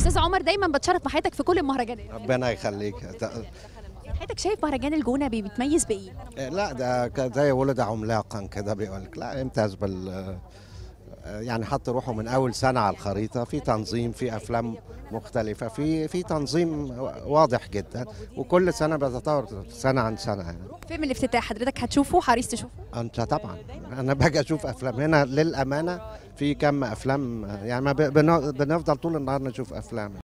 استاذ عمر دايما بتشرف بحياتك في كل المهرجانات ربنا يخليك حياتك شايف مهرجان الجونه بي- بيتميز بايه لا ده ك- زي ولد عملاقا كده بيقول لك لا امتاز بال يعني حط روحه من اول سنه على الخريطه في تنظيم في افلام مختلفه في في تنظيم واضح جدا وكل سنه بيتطور سنه عن سنه يعني فيلم الافتتاح حضرتك هتشوفه حريص تشوفه انت طبعا انا باجي اشوف افلام هنا للامانه في كم افلام يعني ما ب- بن- بنفضل طول النهار نشوف افلام